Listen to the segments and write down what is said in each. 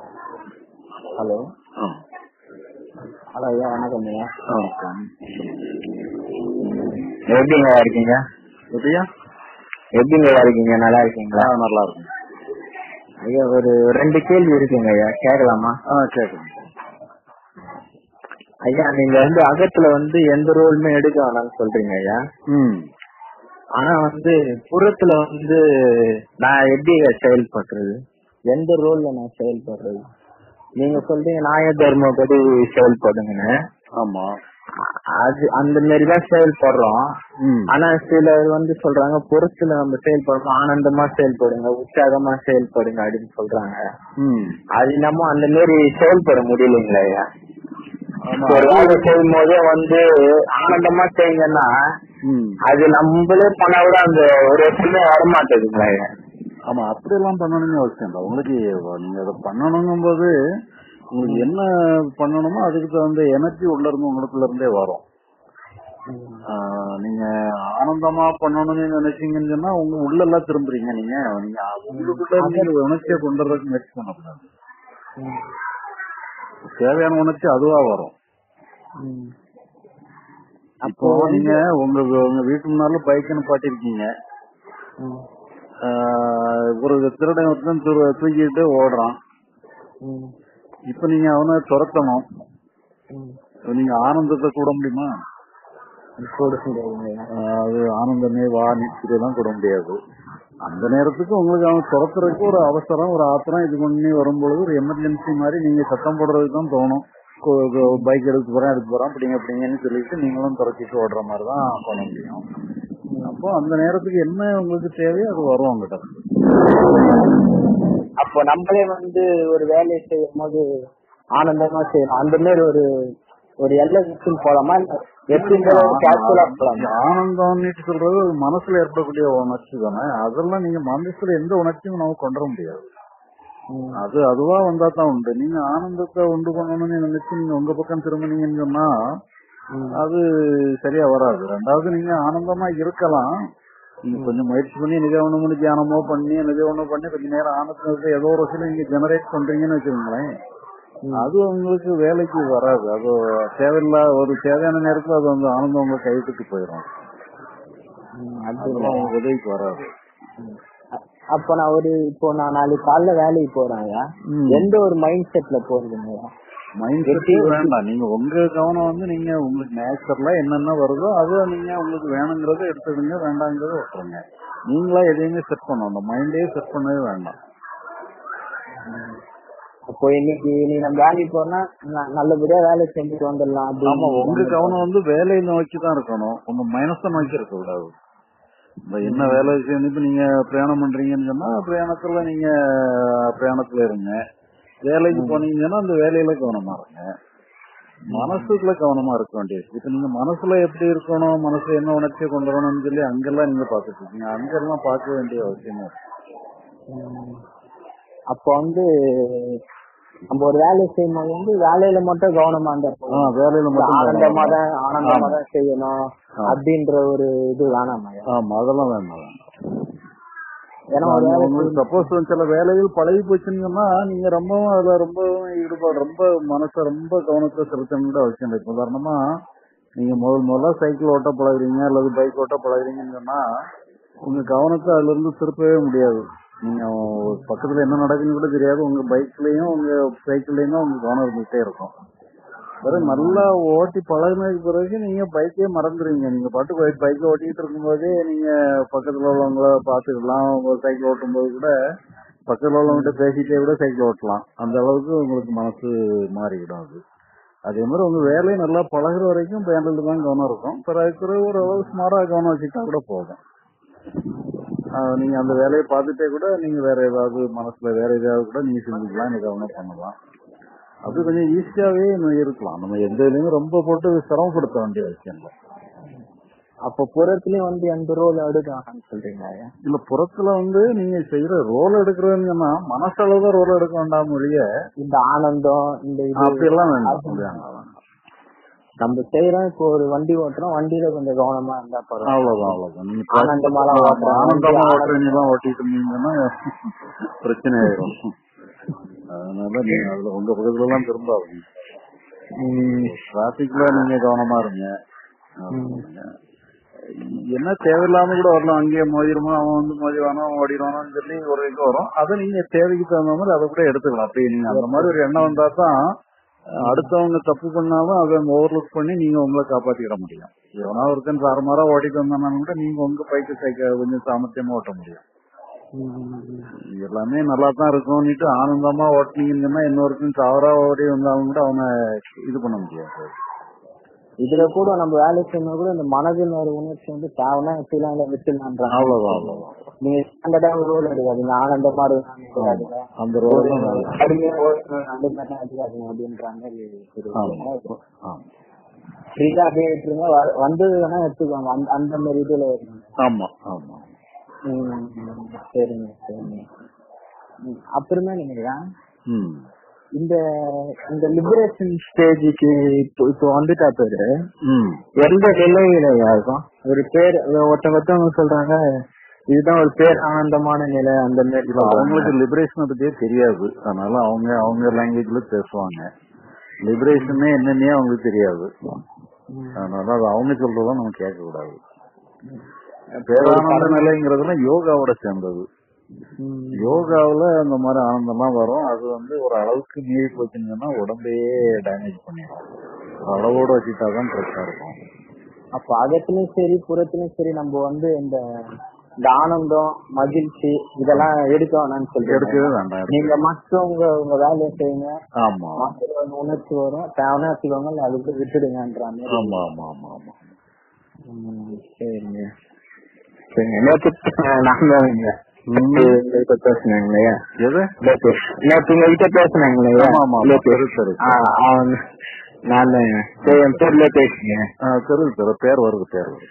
Hello ஆ hello ஐயா வணக்கம் ஐயா ஆ வணக்கம். எப்படிங்க இருக்கீங்க எப்படியா எப்படிங்க இருக்கீங்க நல்லா ஆ இருக்கீங்களா நல்லா இருக்கும் ஐயா ஒரு ரெண்டு கேள்வி இருக்குங்க ஐயா கேட்கலாமா ஆ கேட்குறேன் ஐயா நீங்க வந்து அகத்துல வந்து எந்த ரோலுமே எடுக்க வேணாம்னு சொல்றீங்க ஐயா ம் ஆனா வந்து புறத்துல வந்து நான் எப்படி ஐயா செயல்படுறது எந்த ரோல்ல நான் செயல்படுறது நீங்க சொல்றீங்க நியாய தர்மப்படி செயல்படுங்கன்னு ஆமா அது அந்த மாதிரி தான் செயல்படுறோம் ம் ஆனா சிலர் வந்து சொல்றாங்க புறத்துல நம்ம செயல்படுறோம் ஆனந்தமா செயல்படுங்க உற்சாகமா செயல்படுங்க அப்படின்னு சொல்றாங்க ம் அது நம்ம அந்த மாதிரி செயல்பட முடியலைங்களா ஐயா ஆமா ஒரு வேலை செய்யும் போதே வந்து ஆனந்தமா செய்யுங்கன்னா ம் அது நம்மளே பண்ணா கூட அந்த ஒரு வருஷமே வரமாட்டேதுங்களா ஐயா ஆமா அப்படியெல்லாம் பண்ணணும்னு அவசியம் இல்லை உங்களுக்கு நீங்க அதை பண்ணணுங்கும் போது உங்களுக்கு என்ன பண்ணணுமோ அதுக்கு தகுந்த எனர்ஜி உள்ள இருந்து உங்களுக்குள்ள இருந்தே வரும் ஆ, நீங்க ஆனந்தமா பண்ணணும்னு நினைச்சீங்கன்னு சொன்னா உங்க உள்ள எல்லாம் திரும்புறீங்க நீங்க நீங்க உங்களுக்குள்ள இருந்து நீங்க உணர்ச்சியை கொண்டு வரதுக்கு முயற்சி பண்ணக்கூடாது தேவையான உணர்ச்சி அதுவா வரும் ம். இப்போ நீங்க உங்க உங்க வீட்டு முன்னால பைக் நிப்பாட்டிருக்கீங்க ம். ஆஹ் ஒரு திருடன் ஒருத்தன் தூ- தூக்கிட்டு ஓடுறான் ம். இப்ப நீங்க அவனை துரத்தணும் ம். நீங்க ஆனந்தத்தை கூட முடியுமா கூட முடியாதுங்க ஐயா. ஆஹ் அது ஆனந்தமே வா நிச்சயம் கூட முடியாது அந்த நேரத்துக்கு உங்களுக்கு அவன் துரத்துறதுக்கு ஒரு அவசரம் ஒரு ஆத்திரம் இது பண்ணி வரும்பொழுது ஒரு எமர்ஜென்சி மாதிரி நீங்க சத்தம் போடுறதுக்கு தான் தோணும் பைக் எடுத்து போறேன் எடுத்து போறேன் அப்படிங்க அப்படிங்கன்னு சொல்லிட்டு நீங்களும் துரத்திட்டு ஓடுற மாதிரி தான் பண்ண முடியும் அப்போ அந்த நேரத்துக்கு என்ன உங்களுக்கு தேவையோ அது வரும் அவங்ககிட்ட அப்போ நம்மளே வந்து ஒரு வேலையை செய்யும் போது ஆனந்தமா செய்யணும் அந்த மாதிரி ஒரு ஒரு எல்லை விட்டு போலாமா இல்ல எப்படி கேஷுவலா போலாமா ஆனந்தம் சொல்றது அது மனசுல ஏற்படக்கூடிய உணர்ச்சி தானே அதெல்லாம் நீங்க மனசுல எந்த உணர்ச்சியும் நம்ம கொண்டு வர முடியாது ம். அது அதுவா வந்தா தான் உண்டு நீங்க ஆனந்தத்தை உண்டு பண்ணணும்னு நினைச்சு நீங்க உங்க பக்கம் திரும்பினீங்கன்னு சொன்னா ம். அது சரியா வராது ரெண்டாவது நீங்க ஆனந்தமா இருக்கலாம் நீங்க கொஞ்சம் முயற்சி பண்ணி நிகழ்வனமும் தியானமோ பண்ணி நிகழ்வனம் பண்ணி கொஞ்ச நேரம் ஆனந்தத்தை ஏதோ ஒரு விஷயம் நீங்க ஜெனரேட் பண்றீங்கன்னு வச்சுக்கோங்களேன் அது உங்களுக்கு வேலைக்கு வராது அது தேவையில்லா ஒரு தேவையான நேரத்துல அது வந்து ஆனந்தம் உங்க கைவிட்டு போயிடும் ம், அது அதெல்லாம் உங்களுக்கு உதவிக்கு வராது அ- அப்ப நான் ஒரு இப்போ நான் நாளைக்கு காலைல வேலைக்கு போறேன் ஐயா. ம். எந்த ஒரு மைண்ட் செட்ல போறதுங்க மைண்ட் செட்டே வேண்டாம் நீங்க உங்க கவனம் வந்து நீங்க உங்களுக்கு நேச்சுரலா என்னென்ன வருதோ அதை நீங்க உங்களுக்கு வேணுங்கிறத எடுத்துடுங்க வேண்டாங்கிறத விட்டுருங்க நீங்களா எதையுமே செட் பண்ணணும் அந்த மைண்டே செட் பண்ணவே வேண்டாம் அப்போ இன்னைக்கு நீ நம்ம வேலைக்கு போனா ந- நல்லபடியா வேலை செஞ்சுட்டு வந்துடலாம் ஆமா அப்படின்னு உங்க கவனம் வந்து வேலையை நோக்கி தான் இருக்கணும் உங்க மனசை நோக்கி இருக்க கூடாது இந்த என்ன வேலை செய்யணும் இப்ப நீங்க பிரயாணம் பண்றீங்கன்னு சொன்னா பிரயாணத்துல நீங்க பிரயாணத்துல இருங்க வேலைக்கு போனீங்கன்னா அந்த வேலையில கவனமா இருங்க மனசுக்குள்ள கவனமா இருக்க வேண்டியது இப்ப நீங்க மனசுல எப்படி இருக்கணும் மனசுல என்ன உணர்ச்சியை கொண்டு வரணும்னு சொல்லி அங்கெல்லாம் நீங்க பாத்துட்டு இருக்கீங்க அங்கெல்லாம் பார்க்க வேண்டிய அவசியமா இருக்கு ம். அப்போ வந்து நம்ம ஒரு வேலை செய்யும் போது வந்து வேலையில மட்டும் கவனமா இருந்தா போதும். ஆ, வேலையில மட்டும் ஆனந்தமா கவனமா தான் ஆனந்தமா தான் செய்யணும் ஆ. அப்படின்ற ஒரு இது வேணாம் ஐயா. ஆமா அதெல்லாம் வேண்டாம் வேண்டாம் ஏன்னா ஒரு வேலை உங்களுக்கு சப்போஸ் சில வேலைகள் பழகி போச்சுன்னு சொன்னா நீங்க ரொம்பவும் அதுல ரொம்ப ஈடுபாடு ரொம்ப மனசை ரொம்ப கவனத்தை செலுத்தணும் கூட அவசியம் இல்லை இப்ப உதாரணமா நீங்க முதல் முதல்ல சைக்கிள் ஓட்ட பழகுறீங்க அல்லது பைக் ஓட்ட பழகுறீங்கன்னு சொன்னா உங்க கவனத்தை அதுல இருந்து திருப்பவே முடியாது நீங்க பக்கத்துல என்ன நடக்குன்னு கூட தெரியாது உங்க பைக்லயும் உங்க சைக்கிள்லயும் தான் உங்க கவனம் இருந்துகிட்டே இருக்கும் பிறகு நல்லா ஓட்டி பழகினதுக்கு பிறகு நீங்க பைக்கே மறந்துடுவீங்க நீங்க பாட்டு பைக்கை ஓட்டிட்டு இருக்கும்போதே நீங்க பக்கத்துல உள்ளவங்கள பாத்துக்கலாம் உங்க சைக்கிள் ஓட்டும் போது கூட பக்கத்துல உள்ளவங்ககிட்ட பேசிட்டே கூட சைக்கிள் ஓட்டலாம் அந்த அளவுக்கு உங்களுக்கு மனசு மாறிவிடும் அது அதே மாதிரி உங்க வேலையை நல்லா பழகுற வரைக்கும் பேனல்ல தான் கவனம் இருக்கும் பிறகு பிறகு ஒரு அளவு சுமாரா கவனம் வச்சுக்கிட்டா கூட போதும் ஆஹ் நீங்க அந்த வேலையை பார்த்துட்டே கூட நீங்க வேற ஏதாவது மனசுல வேற ஏதாவது கூட நீங்க செஞ்சுக்கலாம் நீங்க கவனம் பண்ணலாம் அது கொஞ்சம் ஈஸியாவே நம்ம இருக்கலாம் நம்ம எந்த இதுலயும் ரொம்ப போட்டு சிரமப்படுத்த வேண்டிய அவசியம் இல்லை அப்போ புறத்துலயும் வந்து எந்த ரோல் எடுக்க வேணாம்னு சொல்றீங்க ஐயா. இல்ல புறத்துல வந்து நீங்க செய்யற ரோல் எடுக்கிறதுன்னு சொன்னா மனசளவு தான் ரோல் எடுக்க வேண்டாம் ஒழிய இந்த ஆனந்தம் இந்த இது அப்படி எல்லாம் வேண்டாம் வேண்டாம், வேண்டாம். நம்ம செய்யறோம் இப்போ ஒரு வண்டி ஓட்டுறோம் வண்டியில கொஞ்சம் கவனமா இருந்தா பரவாயில்ல அவ்வளவுதான் அவ்வளவுதான் நீங்க ஆனந்தமாலாம் ஆமா, ஓட்டுறேன். ஆனந்தமா ஆனந்தம். ஓட்டுறீங்க தான் ஓட்டிட்டு இருந்தீங்கன்னா பிரச்சனை ஆயிடும் அதனால அதனால நீங்க அதுல உங்க பக்கத்துல எல்லாம் திரும்பாதீங்க ம், டிராபிக்ல நீங்க கவனமா இருங்க ம். என்ன தேவையில்லாம கூட வரலாம் அங்கேயே மோதிருமா அவன் வந்து மோதிவானோ ஓடிடுவானோன்னு சொல்லி ஒரு இது வரும் அதை நீங்க தேவைக்கு தகுந்த மாதிரி அதை கூட எடுத்துக்கலாம் அப்படி நீங்க அந்த மாதிரி ஒரு எண்ணம் வந்தா தான் அஹ், அடுத்தவங்க தப்பு பண்ணாலும் அதை ஓவர்லுக் பண்ணி நீங்க உங்களை காப்பாத்திக்கிட முடியும் எவனா ஒருத்தன் தாறுமாறா ஓடிட்டு வந்தாலும் கூட நீங்க உங்க பைக்கு சைக்கிள் கொஞ்சம் சாமர்த்தியமா ஓட்ட முடியும் எல்லாமே நல்லா தான் இருக்கும்னுட்டு ஆனந்தமா ஓட்டினீங்கன்னா இன்னொருத்தன் தவறா ஓடி வந்தாலும் கூட அவனை இது பண்ண முடியாது இதுல கூட நம்ம வேலை செய்யணும் கூட இந்த மனதில் ஒரு உணர்ச்சி வந்து தேவைன்னா எப்படிலாம் இல்ல விட்டுலான்றாங்க அவ்வளவுதான் அவ்வளவுதான் நீங்க ஸ்டாண்டர்டா ஒரு ரோல் எடுக்காதீங்க ஆனந்தமா இருக்காதீங்க அந்த ரோடு கடுமையா ஓட்டணும் அந்த மாதிரி எடுக்காதீங்க அப்படின்ற மாதிரி ஆமா ஆமா ஃப்ரீயா அப்படியே விட்டுருங்க வ- வந்தது வேணா எடுத்துக்கோங்க அந்த அந்த மாதிரி இதுல வருங்க ஆமா ஆமா ம், சரிங்க சரிங்க ம், அப்புறமே நீங்க ம் இந்த இந்த லிபரேஷன் ஸ்டேஜுக்கு இப்போ இப்போ வந்துட்டா பேரு ம் எந்த நிலையில இருக்கும் ஒரு பேர் ஒருத்தவங்க ஒருத்தவங்க சொல்றாங்க இதுதான் ஒரு பேர் ஆனந்தமான நிலை அந்த மாதிரி இல்ல, அவங்களுக்கு லிபரேஷனை பத்தியே தெரியாது அதனால அவங்க அவங்க லாங்குவேஜ்ல பேசுவாங்க லிபரேஷனே என்னன்னே அவங்களுக்கு தெரியாது அதனால அது அவங்க சொல்றதும் நம்ம கேட்க கூடாது பேரானந்த நிலைங்கிறதுலாம் யோகாவோட சேர்ந்தது ம். யோகாவுல அந்த மாதிரி ஆனந்தம்லாம் வரும் அது வந்து ஒரு அளவுக்கு மீறி போச்சுன்னா உடம்பையே டேமேஜ் பண்ணிடும் ஒரு அளவோட வச்சுட்டாதான் கரெக்டா இருக்கும் அப்ப அகத்திலயும் சரி புறத்திலயும் சரி நம்ம வந்து இந்த இந்த ஆனந்தம் மகிழ்ச்சி இதெல்லாம் எடுக்க வேணாம்னு சொல்றீங்க எடுக்கவே வேண்டாம் நீங்க மட்டும் உங்க உங்க வேலையை செய்யுங்க ஆமா மற்ற உணர்ச்சி வரும் தேவைன்னா வச்சுக்கோங்க இல்ல அதுக்கு விட்டுடுங்கன்ற மாதிரி ஆமா ஆமா ஆமா ஆமா ம், சரிங்க சரிங்க நேற்று நான் தானுங்க ம். உங்ககிட்ட பேசினாங்க இல்லையா எது நேற்று நேற்று உங்ககிட்ட பேசினாங்க இல்லையா ஆமா ஆமா ஆமா நேத்து. சரி சரி ஆ, அவன் நான் சரி, என் பேர்ல பேசுங்க ஆ, தெரியுது தெரியுது பேர் வருது பேர் வருது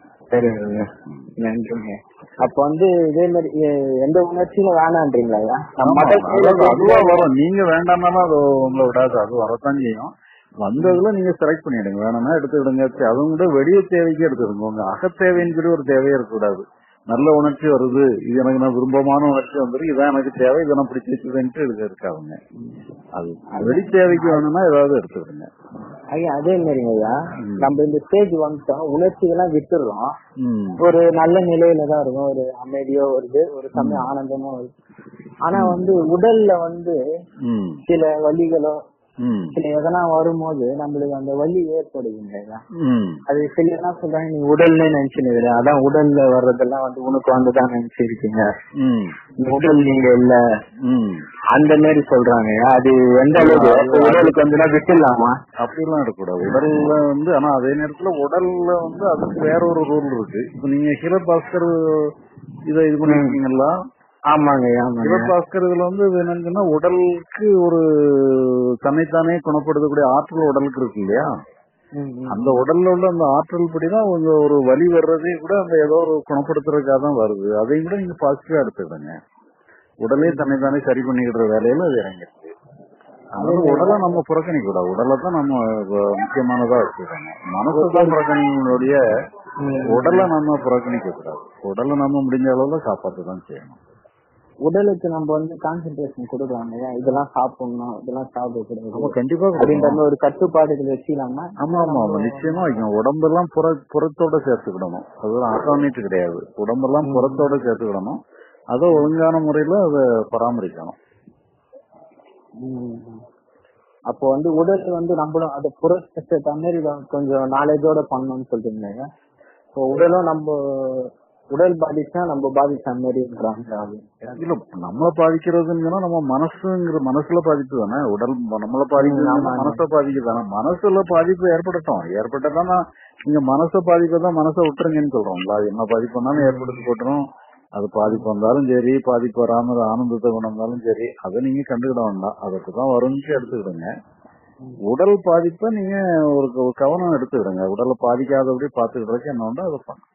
சரிங்க நன்றிங்க அப்ப வந்து இதே மாதிரி எ- எந்த உணர்ச்சியும் வேணான்றீங்களா ஐயா? நம்ம ஆமா, மதம் அதாவது அதுவா வரும் நீங்க வேண்டாம்னாலும் அது உங்களை விடாது அது வரத்தான் செய்யும் வந்ததுல நீங்க செலக்ட் பண்ணிடுங்க வேணும்னா எடுத்துக்கிடுங்க சரி, அதுவும் கூட வெளிய தேவைக்கு எடுத்துடுங்க உங்க அகத்தேவைன்னு சொல்லி ஒரு தேவையே இருக்கக்கூடாது நல்ல உணர்ச்சி வருது இது எனக்கு நான் விருப்பமான உணர்ச்சி வந்துருக்கு இதான் எனக்கு தேவை இதை நான் பிடிச்சி வச்சுதுன்ட்டு இது இருக்காதுங்க அது வெளி தேவைக்கு வேணும்னா ஏதாவது எடுத்துக்கிடுங்க ஐயா அதே மாதிரிங்க ஐயா ம். நம்ம இந்த ஸ்டேஜ் வந்துட்டோம் உணர்ச்சிகள்லாம் விட்டுடுறோம் ம் ஒரு நல்ல நிலையில தான் இருக்கும் ஒரு அமைதியோ வருது ஒரு சமயம் ஆனந்தமா வருது ஆனா வந்து உடல்ல வந்து ம் சில வலிகளோ ம் சில எதனா வரும்போது நம்மளுக்கு அந்த வலி ஏற்படுதுங்க ஐயா ம் அது சில என்ன சொல்றாங்க நீ உடல்ல நினைச்சுன்னு அதான் உடல்ல வர்றதெல்லாம் வந்து உனக்கு வந்துதான் நினைச்சிருக்கீங்க ம் இந்த உடல் நீங்க இல்ல ம் அந்த மாதிரி சொல்றாங்க அது எந்த அளவுக்கு அப்ப உடலுக்கு வந்துனா விட்டுலாமா அப்படிலாம் இருக்கக்கூடாது உடல்ல வந்து ஆனா அதே நேரத்துல உடல்ல வந்து அதுக்கு வேற ஒரு ரூல் இருக்கு இப்ப நீங்க ஹிலபாஸ்கர் இத இது பண்ணிருக்கீங்களா ஆமாங்க ஆமாங்க ஹிலபாஸ்கர் இதுல வந்து இது என்னன்னா உடலுக்கு ஒரு தன்னைத்தானே குணப்படுத்தக்கூடிய ஆற்றல் உடலுக்கு இருக்கு இல்லையா ம், ம். அந்த உடல்ல உள்ள அந்த ஆற்றல் படிதான் கொஞ்சம் ஒரு வலி வர்றதே கூட அந்த ஏதோ ஒரு குணப்படுத்துறதுக்காக தான் வருது அதையும் கூட நீங்க பாசிட்டிவா எடுத்துக்கிடுங்க உடலே தன்னைத்தானே சரி பண்ணிக்கிற வேலையில அது இறங்கிருக்கு அதனால உடலை நம்ம புறக்கணிக்க கூடாது உடலை தான் நம்ம அஹ், முக்கியமானதா வச்சுக்கணும் மனசை தான் புறக்கணிக்கணுடைய ம். உடலை நம்ம புறக்கணிக்க கூடாது உடலை நம்ம முடிஞ்ச அளவுல காப்பாற்ற தான் செய்யணும் உடலுக்கு நம்ம வந்து கான்சென்ட்ரேஷன் கொடுக்கலாம் இல்லையா இதெல்லாம் சாப்பிடணும் இதெல்லாம் அப்ப சாப்பிடக்கூடாது கண்டிப்பா அப்படின்ற கொடுக்கணும். மாதிரி ஒரு கட்டுப்பாடுகள் வச்சுக்கலாம்னா ஆமா ஆமா ஆமா நிச்சயமா வைக்கணும் உடம்பெல்லாம் புற புறத்தோட சேர்த்துக்கிடணும் அது ஆட்டோமேட்டிக் கிடையாது உடம்பெல்லாம் புறத்தோட சேர்த்துக்கிடணும் அதை ஒழுங்கான முறையில அதை பராமரிக்கணும் ம். அப்போ வந்து உடல் வந்து நம்மளும் அதை புறத்த மாதிரி கொஞ்சம் நாலேஜோட பண்ணணும்னு சொல்றீங்க இப்போ உடலும் நம்ம உடல் பாதிச்சா நம்ம பாதிச்ச மாதிரின்றாங்க அது. இல்ல நம்மள பாதிக்கிறதுங்கன்னா நம்ம மனசுங்கிற மனசுல பாதிப்பு தானே உடல் நம்மள பாதிக்கிறது ஆமா, ஆமா. மனசை பாதிக்கு தானே மனசுல பாதிப்பு ஏற்படட்டும் ஏற்பட்டதான் நீங்க மனசை பாதிப்பதான் மனசை விட்டுருங்கன்னு சொல்றோம்ல அது என்ன பாதிப்பு வந்தாலும் ஏற்படுத்தி போட்டுரும் அது பாதிப்பு வந்தாலும் சரி பாதிப்பு வராம அது ஆனந்தத்தை கொண்டு வந்தாலும் சரி அதை நீங்க கண்டுக்கிட வேண்டாம் அதுக்கு தான் வரும்னு எடுத்துக்கிடுங்க உடல் பாதிப்பை நீங்க ஒரு ஒரு கவனம் எடுத்துக்கிடுங்க உடலை பாதிக்காதபடி பாத்துக்கிட்டு என்ன உண்டோ அதை பண்ணுங்க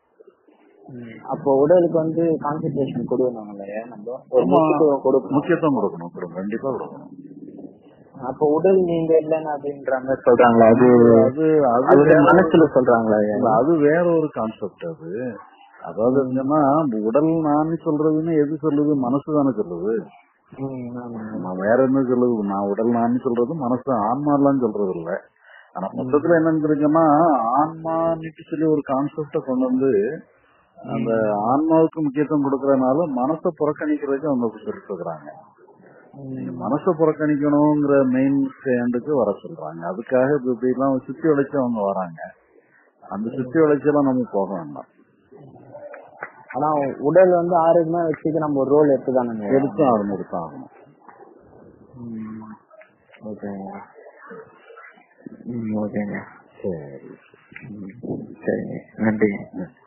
ம். அப்போ உடலுக்கு வந்து கான்சென்ட்ரேஷன் கொடுக்கணும் இல்லையா நம்ம ஒரு ஆமா. முக்கியத்துவம் கொடுக்கணும் முக்கியத்துவம் கொடுக்கணும் கொடுக்கணும் கண்டிப்பா கொடுக்கணும் அப்போ உடல் நீங்க இல்லைன்னு அப்படின்றாங்க சொல்றாங்களா அது அது அது அது வேற- மனசுல சொல்றாங்களா இல்ல, அது வேற ஒரு கான்செப்ட் அது அதாவது என்னன்னா உடல் நான் சொல்றதுன்னு எது சொல்லுது மனசு தானே சொல்லுது ம், ஆமாங்க. நான் வேற என்ன சொல்றது நான் உடல் நான் சொல்றது மனசு ஆன்மாலாம் சொல்றது இல்ல ஆனா மொத்தத்துல என்னன்னு தெரிஞ்சுன்னா ஆன்மான்னுட்டு சொல்லி ஒரு கான்செப்ட கொண்டு வந்து அந்த ஆன்மாவுக்கு முக்கியத்துவம் கொடுக்கறதுனால மனசை புறக்கணிக்கிறதுக்கு அவங்க சொல்லிட்டு இருக்கிறாங்க நீங்க ம், மனசை புறக்கணிக்கணுங்கிற மெயின் ஸ்டாண்டுக்கு வர சொல்றாங்க அதுக்காக இப்ப இப்படி எல்லாம் சுத்தி வளைச்சு அவங்க வராங்க அந்த சுத்தி வளைச்செல்லாம் நம்ம போக வேண்டாம் ஆனா உடல் வந்து ஆரோக்கியமா வச்சுக்க நம்ம ஒரு ரோல் எடுத்துதானுங்க எடுத்து ஆகணும் எடுத்து ஆகணும் ம், ஓகேங்க ம், ஓகேங்க சரி ம், சரிங்க நன்றிங்க